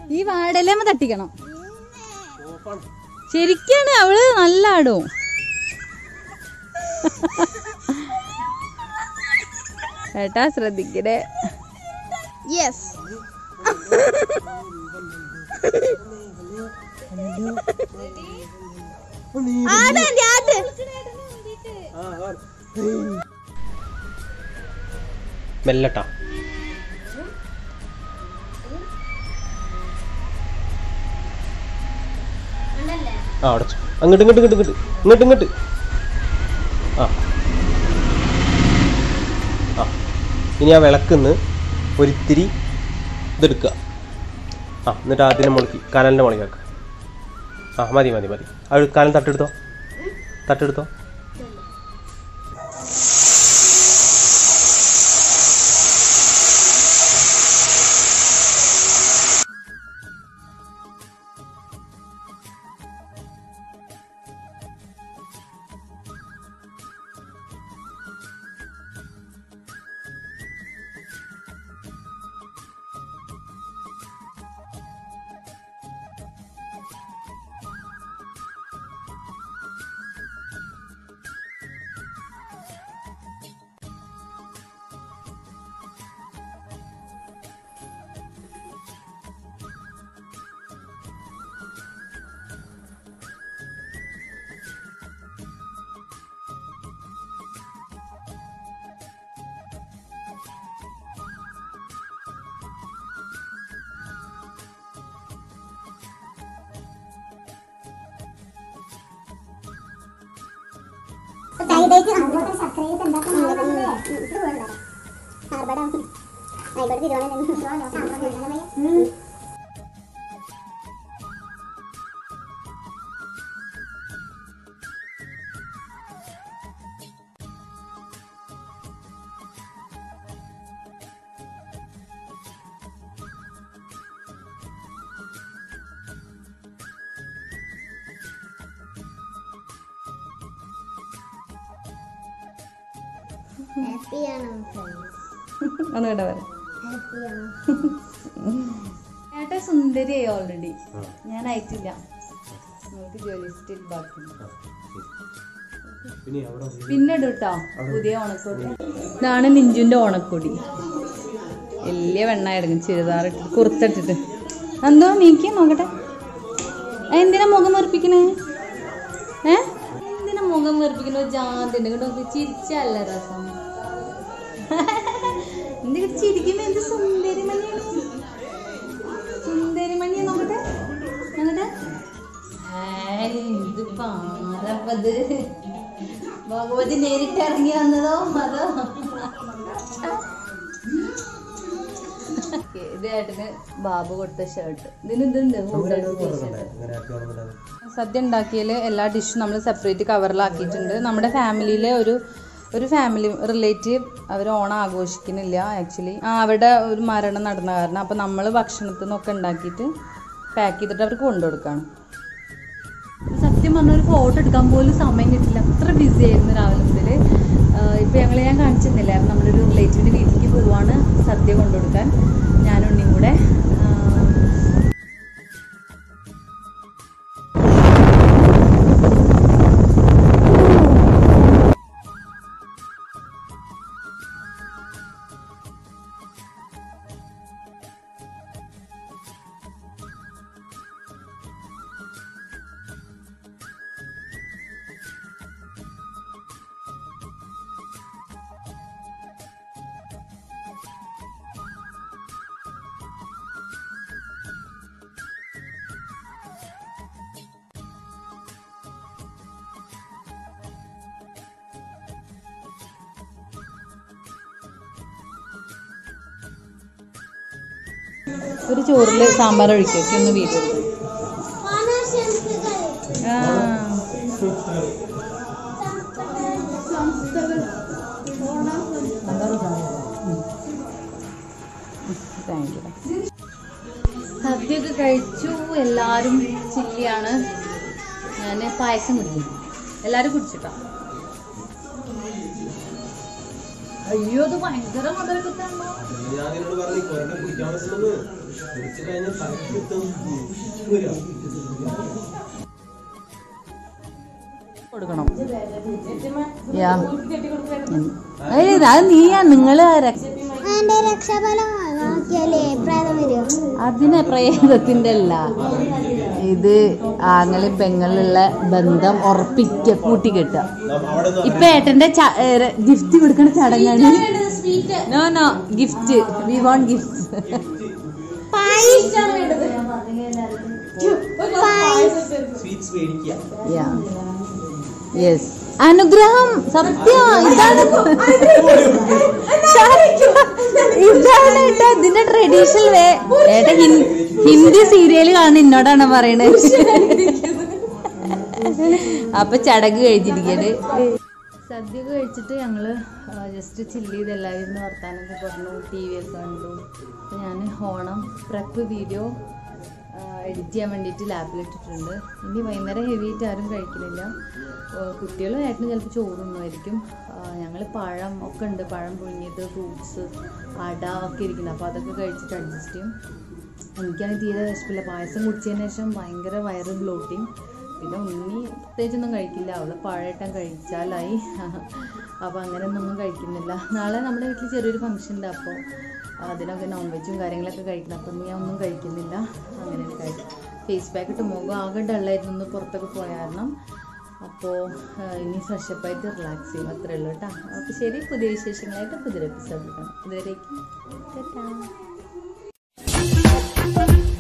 ഈ വാടലേമ തട്ടിക്കണം ശരിക്കാണ് അവള് നല്ല ആടും ഏട്ടാ ശ്രദ്ധിക്കണേ യെസ് ആട് ആൻറ്റി, ആട് മെല്ലട്ടാ ആ അടച്ചു അങ്ങോട്ട് ഇങ്ങോട്ട് ഇങ്ങോട്ട് ഇങ്ങോട്ട് ഇങ്ങോട്ട് ഇങ്ങോട്ട് ആ ആ ഇനി ആ വിളക്കുന്ന് ഒരിത്തിരി ഇതെടുക്കുക ആ എന്നിട്ട് അതിനെ മുളക്കി കനലിൻ്റെ മുളക്കി വെക്കുക ആ മതി മതി മതി അത് കനൽ തട്ടെടുത്തോ തട്ടെടുത്തോ ഹാപ്പിയാണോ ഫ്രണ്ട്സ് ഒന്ന് കേട്ടോ പറയാം ഹാപ്പിയാണോ ഏട്ടാ സുന്ദരിയായി ഓൾറെഡി ഞാൻ അയച്ചില്ല നമുക്ക് ജോലി സ്റ്റിൽ ബാക്കി പിന്നെ അവിടെ പിന്നെ ഇടും കേട്ടോ പുതിയ ഓണക്കോടി ഇതാണ് നിഞ്ചുന്റെ ഓണക്കോടി വലിയ വെണ്ണ എടുക്കും ചുരിദാർ ഇട്ടിട്ട് കുർത്തിട്ടിട്ട് എന്തോ നീക്കി നോക്കട്ടെ ആ, എന്തിനാ മുഖം വെറുപ്പിക്കണേ ഏ എന്തിനാ മുഖം വെറുപ്പിക്കണ ജാതി ഉണ്ട് കേട്ടോ ചിരിച്ചല്ല രസം എന്തൊക്കെ ചിരിക്കുമ്പോ എന്ത് സുന്ദരി മണിയാണ് സുന്ദരി മണിയാ നോക്കട്ടെ നോക്കട്ടെ ഏയ്, ഇത് പാറപ്പത് ഭഗവതി നേരിട്ട് ഇറങ്ങി വന്നതോ അതോ ഇത് ഏട്ടന് ബാബു കൊടുത്ത ഷർട്ട് ഇതിന് ഇതുണ്ട് ഹുഡ് സദ്യ ഉണ്ടാക്കിയതിൽ എല്ലാ ഡിഷും നമ്മൾ സെപ്പറേറ്റ് കവറിലാക്കിയിട്ടുണ്ട് നമ്മുടെ ഫാമിലിയിലെ ഒരു ഒരു ഫാമിലി റിലേറ്റീവ് അവർ ഓണം ആഘോഷിക്കുന്നില്ല ആക്ച്വലി ആ അവിടെ ഒരു മരണം നടന്ന കാരണം അപ്പം നമ്മൾ ഭക്ഷണത്തിൽ നിന്നൊക്കെ ഉണ്ടാക്കിയിട്ട് പാക്ക് ചെയ്തിട്ട് അവർക്ക് കൊണ്ടുകൊടുക്കുകയാണ് സത്യം പറഞ്ഞ ഒരു ഫോട്ടോ എടുക്കാൻ പോലും സമയം കിട്ടില്ല അത്ര ബിസി ആയിരുന്നു രാവിലെ മുതൽ ഇപ്പം ഞങ്ങൾ ഞാൻ കാണിച്ചിരുന്നില്ലായിരുന്നു നമ്മുടെ ഒരു റിലേറ്റീവിൻ്റെ വീട്ടിലേക്ക് പോവാണ് സദ്യ കൊണ്ടുകൊടുക്കാൻ ഞാനും ഉണ്ണിയും കൂടെ ആ, ഒരു ചോറിൽ സാമ്പാർ ഒഴിക്കും ഒന്ന് വീഡിയോ ആ താങ്ക് യു സദ്യയൊക്കെ കഴിച്ചു എല്ലാവരും ചില്ലിയാണ് ഞാൻ പായസം കുടിക്കും എല്ലാവരും കുടിച്ചിട്ടോ അയ്യോ അത് ഭയങ്കര മധുരക്കുത്താണോ ഞാൻ നിന്നോട് പറഞ്ഞു കുടിക്കാൻ പറ്റുന്നത് കൊടുക്കണം യാ ഏയ് അത് നീയാ നിങ്ങള് രക്ഷ- എന്റെ രക്ഷാഫലം നോക്കിയാലേ പ്രേതം വരും അതിനെ പ്രേതത്തിന്റെ അല്ല ഇത് ആങ്ങളി പെങ്ങളിലുള്ള ബന്ധം ഉറപ്പിക്ക കൂട്ടിക്കെട്ടുക ഇപ്പൊ ഏട്ടന്റെ ഗിഫ്റ്റ് കൊടുക്കണ ചടങ്ങാണ് no no gift we want gift yes അനുഗ്രഹം സത്യം ഇതാണ് ഇതാണ് ഏട്ടാ ഇതിന്റെ ട്രഡീഷണൽ വേ ഏട്ടാ ഹിൻ- ഹിന്ദി സീരിയൽ കാണുന്ന എന്നോടാണ് പറയണത് അപ്പൊ ചടങ്ങ് കഴിച്ചിരിക്കല് സദ്യ ഒക്കെ കഴിച്ചിട്ട് ഞങ്ങള് ജസ്റ്റ് ചില്ല് ചെയ്ത് എല്ലാവരും ഇരുന്ന് വർത്താനൊക്കെ പറഞ്ഞു ടി വി ഒക്കെ കണ്ടു അപ്പൊ ഞാൻ ഓണം പ്രപ്പ് വീഡിയോ എഡിറ്റ് ചെയ്യാൻ വേണ്ടിയിട്ട് ലാപ്പിലിട്ടിട്ടുണ്ട് ഇനി വൈകുന്നേരം ഹെവി ആയിട്ട് ആരും കഴിക്കുന്നില്ല കുട്ടികളും ഏട്ടന് ചിലപ്പോൾ ചോറുണ്ണുമായിരിക്കും ഞങ്ങൾ പഴം ഒക്കെ ഉണ്ട് പഴം പുഴുങ്ങിയത് ഫ്രൂട്ട്സ് അട ഒക്കെ ഇരിക്കുന്നത് അപ്പോൾ അതൊക്കെ കഴിച്ചിട്ട് അഡ്ജസ്റ്റ് ചെയ്യും എനിക്കാണെങ്കിൽ തീരെ വിശപ്പില്ല പായസം കുടിച്ചതിന് ശേഷം ഭയങ്കര വയറ് ബ്ലോട്ടിങ് പിന്നെ ഉണ്ണി പ്രത്യേകിച്ചൊന്നും കഴിക്കില്ല അവള് പഴയട്ടം കഴിച്ചാലായി അപ്പോൾ അങ്ങനെയൊന്നും കഴിക്കുന്നില്ല നാളെ നമ്മുടെ വീട്ടിൽ ചെറിയൊരു ഫംഗ്ഷൻ ഉണ്ട് അപ്പോൾ അതിനൊക്കെ നോൺ വെജും കാര്യങ്ങളൊക്കെ കഴിക്കണം അപ്പം ഞാൻ ഒന്നും കഴിക്കുന്നില്ല അങ്ങനെ കഴിക്കും ഫേസ് പാക്ക് ഇട്ട് മുഖം ആകെ ഡള്ളായിരുന്നു ഒന്ന് പുറത്തൊക്കെ പോയ കാരണം അപ്പോൾ ഇനി ഫ്രഷപ്പായിട്ട് റിലാക്സ് ചെയ്യും അത്രേ ഉള്ളൂ കേട്ടോ അപ്പോൾ ശരി പുതിയ വിശേഷങ്ങളായിട്ട് പുതിയൊരു എപ്പിസോഡ് കാണാം ഇതുവരേക്കും ടാറ്റാ